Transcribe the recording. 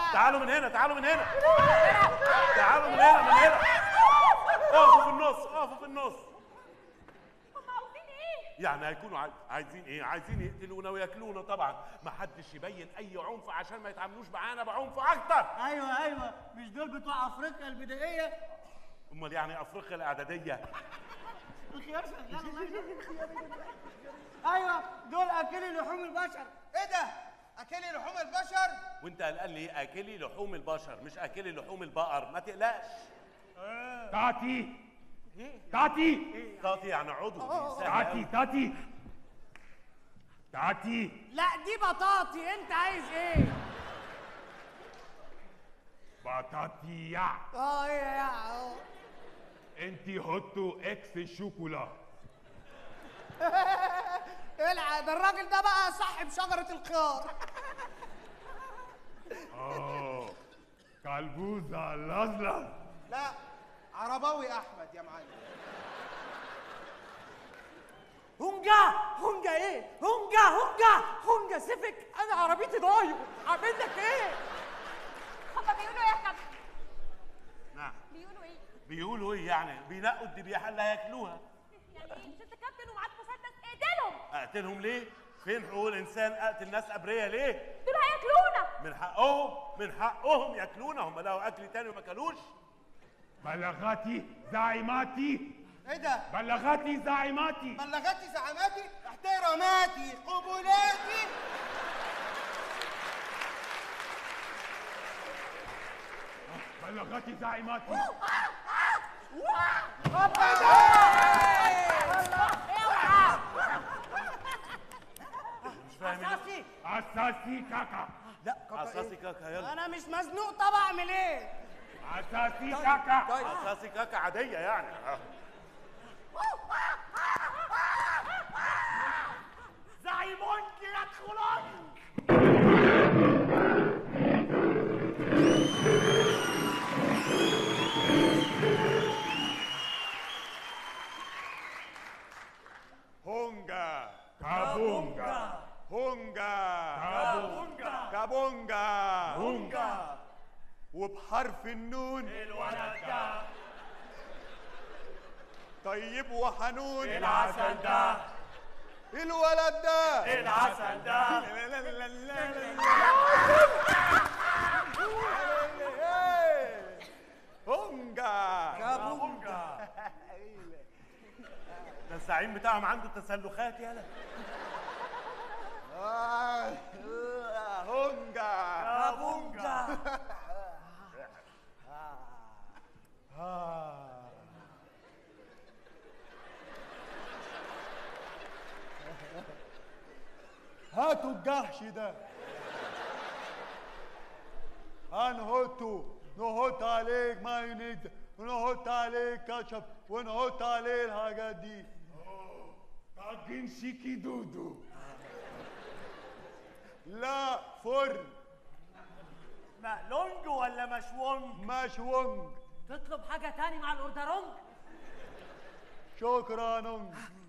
تعالوا من هنا تعالوا من هنا تعالوا من هنا من هنا اقفوا في النص اقفوا في النص هم عاوزين ايه؟ يعني هيكونوا عاي- عايزين ايه عايزين يقتلونا وياكلونا طبعا ما حدش يبين اي عنف عشان ما يتعاملوش معانا بعنف اكتر ايوه ايوه مش دول بتوع افريقيا البدائيه امال يعني افريقيا الاعداديه الخيار شغال الله يجزاك. ايوه دول اكلي لحوم البشر ايه ده اكلي لحوم البشر وانت قال لي اكلي لحوم البشر مش اكلي لحوم البقر ما تقلقش تاتي تاتي تعطي يعني عضو دي سهلة تاتي أوي. تاتي تاتي لا دي بطاطي انت عايز ايه بطاطي يا اه ايه يا اه انت هوتو اكس شوكولا العب ده الراجل ده بقى صاحب شجرة الخيار اه كلبوزة لزلز لا عرباوي احمد يا معلم هونجا هونجا ايه هونجا هونجا هونجا سيفك انا عربيتي ضايع اعمل لك ايه هم بيقولوا ايه يا كابتن؟ نعم بيقولوا ايه؟ بيقولوا ايه يعني بينقوا الذبيحه اللي هياكلوها يعني ايه؟ مش انت كابتن ومعاك مسدس اقتلهم اقتلهم ليه فين حقوق الانسان اقتل ناس ابرياء ليه دول هياكلونا من حقهم من حقهم ياكلونا هم لقوا اكل تاني وما كلوش بلغاتي زعيماتي ايه ده بلغاتي زعيماتي بلغتي زعاماتي احتراماتي قبولاتي بلغاتي زعيماتي مش فاهم إيه؟ اساسي اساسي كاكا لا كاكا اساسي إيه؟ كاكا يلا انا مش مزنوق طب اعمل ايه اساسي كاكا اساسي كاكا عاديه يعني آه. زعيمونك يدخلون هونجا كابونجا هونجا كابونجا كابونجا هونجا وبحرف النون الولد ده طيب وحنون العسل ده الولد ده العسل ده لا لا لا لا لا لا. هونجا كابونجا ده الزعيم بتاعهم عنده تسلخات يلا آه، آه، هونجا كابونجا هاتوا الجحش ده هنحطه نحط عليه مايونيز ونحط عليه كاتشب ونحط عليه الحاجات دي طاجن شيكي دودو لا فرن مقلونج ولا مشوونج مشونج تطلب حاجة تاني مع الاوردرونج شكرا